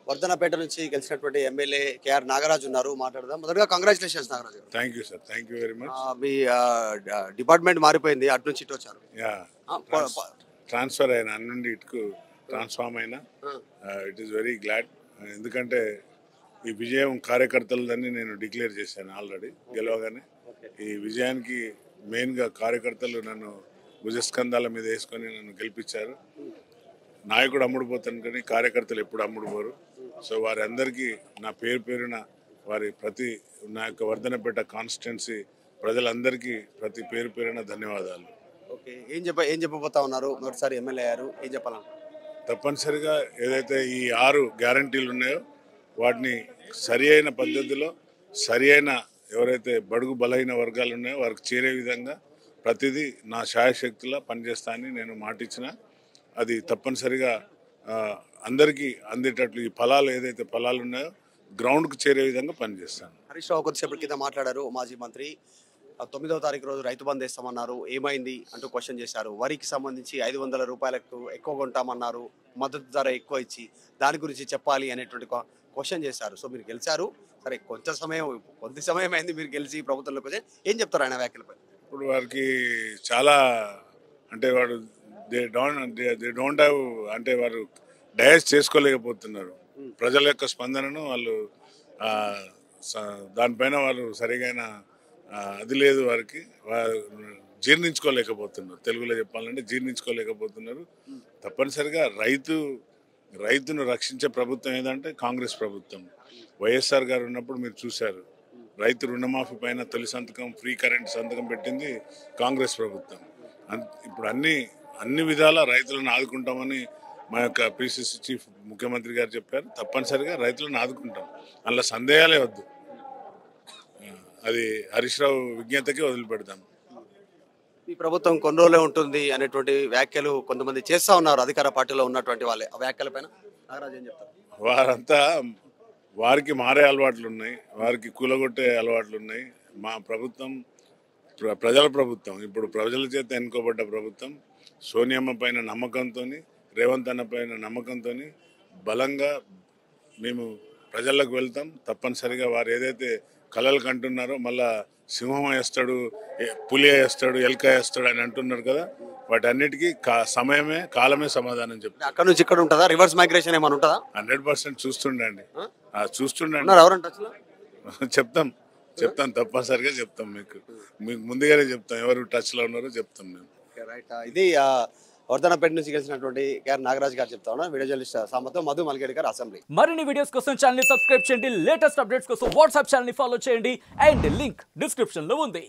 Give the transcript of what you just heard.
వర్ధనపేట నుంచి గెలిచినటువంటి MLA KR Nagaraju ఉన్నారు మాట్లాడదాం మొదటగా కంగ్రాచులేషన్స్ నాగరాజు గారు. Thank you sir thank you very much ఆ, మీ ఆ, డ- డిపార్ట్మెంట్ మారిపోయింది అటు నుంచి ఇటు వచ్చారు యా ఆ, ప- ప- ట్రాన్స్ఫర్ అయిన అన్నుండి ఇటుకు ట్రాన్స్ఫార్మ్ అయినా ఆ, ఇట్ ఈస్ వెరీ గ్లాడ్ ఎందుకంటే ఈ విజయం కార్యకర్తలదని నేను డిక్లేర్ చేశాను ఆల్రెడీ గెలవగానే ఈ విజయానికి మెయిన్గా కార్యకర్తలు నన్ను భుజస్కంధాల మీద వేసుకొని నన్ను గెలిపించారు నాయకుడు అమ్ముడుపోతాను కానీ కార్యకర్తలు ఎప్పుడు అమ్ముడుపోరు సో వారి అందరికీ నా పేరు పేరున వారి ప్రతి నా యొక్క వర్ధనపేట కాన్స్టిట్యున్సీ ప్రజలందరికీ ప్రతి పేరు పేరున ధన్యవాదాలు ఓకే ఏం చెప్ప ఏం చెప్పబోతా ఉన్నారు మొదటిసారి ఎమ్మెల్యే అయ్యారు ఏం చెప్పాలను తప్పనిసరిగా ఏదైతే ఈ ఆరు గ్యారంటీలు ఉన్నాయో వాటిని సరి అయిన పద్ధతిలో సరి అయిన ఎవరైతే బడుగు బలహీన వర్గాలు ఉన్నాయో వారికి చేరే విధంగా ప్రతిదీ నా శాయశక్తిలా పనిచేస్తా అని నేను మాటిచ్చిన అది తప్పనిసరిగా ఆ, అందరికీ అందేటట్లు ఈ ఫలాలు ఏదైతే ఫలాలు ఉన్నాయో గ్రౌండ్కి చేరే విధంగా పనిచేస్తాను హరీష్ రావు కొద్దిసేపటి కింద మాట్లాడారు మాజీ మంత్రి ఆ, తొమ్మిదవ తారీఖు రోజు రైతు బంద్ వేస్తామన్నారు ఏమైంది అంటూ క్వశ్చన్ చేశారు వరికి సంబంధించి ఐదు వందల రూపాయలకు ఎక్కువ కొంటామన్నారు మద్దతు ధర ఎక్కువ ఇచ్చి దాని గురించి చెప్పాలి అనేటువంటి క్వశ్చన్ చేశారు సో మీరు గెలిచారు సరే కొంత సమయం కొద్ది సమయం అయింది మీరు గెలిచి ప్రభుత్వంలోకి వచ్చి ఏం చెప్తారు ఆయన వ్యాఖ్యలపై ఇప్పుడు వారికి చాలా అంటే వాడు they don't they don't have అంటే వారు డైజెస్ట్ చేసుకోలేకపోతున్నారు ప్రజల యొక్క స్పందనను వాళ్ళు ఆ, స- దానిపైన వాళ్ళు సరిగైన ఆ, అది లేదు వారికి వారు జీర్ణించుకోలేకపోతున్నారు తెలుగులో చెప్పాలంటే జీర్ణించుకోలేకపోతున్నారు తప్పనిసరిగా రైతు రైతును రక్షించే ప్రభుత్వం ఏదంటే కాంగ్రెస్ ప్రభుత్వం వైఎస్ఆర్ గారు ఉన్నప్పుడు మీరు చూశారు రైతు రుణమాఫీ పైన తొలి సంతకం ఫ్రీ కరెంట్ సంతకం పెట్టింది కాంగ్రెస్ ప్రభుత్వం అన్- ఇప్పుడు అన్ని అన్ని విధాల రైతులను ఆదుకుంటామని మా యొక్క పిసిసి చీఫ్ ముఖ్యమంత్రి గారు చెప్పారు తప్పనిసరిగా రైతులను ఆదుకుంటాం అందులో సందేహాలే వద్దు ఆ, అది హరీష్ రావు విజ్ఞతకి వదిలిపెడతాం ఈ ప్రభుత్వం కొన్ని రోజులే ఉంటుంది అనేటువంటి వ్యాఖ్యలు కొంతమంది చేస్తా ఉన్నారు అధికార పార్టీలో ఉన్నటువంటి వాళ్ళే ఆ వ్యాఖ్యలపైన నాగరాజు ఏం చెప్తారు వారంతా వారికి మారే అలవాట్లు ఉన్నాయి వారికి కూలగొట్టే అలవాట్లు ఉన్నాయి మా ప్రభుత్వం ప్ర- ప్రజల ప్రభుత్వం ఇప్పుడు ప్రజల చేత ఎన్నుకోబడ్డ ప్రభుత్వం సోనియమ్మ పైన నమ్మకంతో రేవంత్ అన్న పైన నమ్మకంతో బలంగా మేము ప్రజలకు వెళ్తాం తప్పనిసరిగా వారు ఏదైతే కలలు కంటున్నారో మళ్ళా సింహం వేస్తాడు ఏ- పులి వేస్తాడు ఎలక వేస్తాడు అని అంటున్నారు కదా వాటన్నిటికీ కా సమయమే కాలమే సమాధానం చెప్తారు అక్కడ నుంచి ఇక్కడ ఉంటుందా రివర్స్ మైగ్రేషన్ ఏమైనా ఉంటుందా హండ్రెడ్ పర్సెంట్ చూస్తుండండి ఆ? ఆ, చూస్తుండండి ఉన్నారు ఎవరంటే టచ్లో చెప్తాం చెప్తాం తప్పనిసరిగా చెప్తాం మీకు మీకు ముందుగానే చెప్తాం ఎవరు టచ్ లో ఉన్నారో చెప్తాం మేము రైట్ ఇది ఆ, వర్ధనపేట నుంచి గెలిచినటువంటి కేఆర్ నాగరాజ్ గారు చెప్తా ఉన్నారు వీడియో జర్నలిస్ట్ సామతో మధు మల్గేడి గారు అసెంబ్లీ మరిన్ని వీడియోస్ కోసం ఛానల్ సబ్స్క్రైబ్ చేయండి లేటెస్ట్ అప్డేట్స్ కోసం వాట్సాప్ ఛానల్ ఫాలో చేయండి అండ్ లింక్ డిస్క్రిప్షన్ లో ఉంది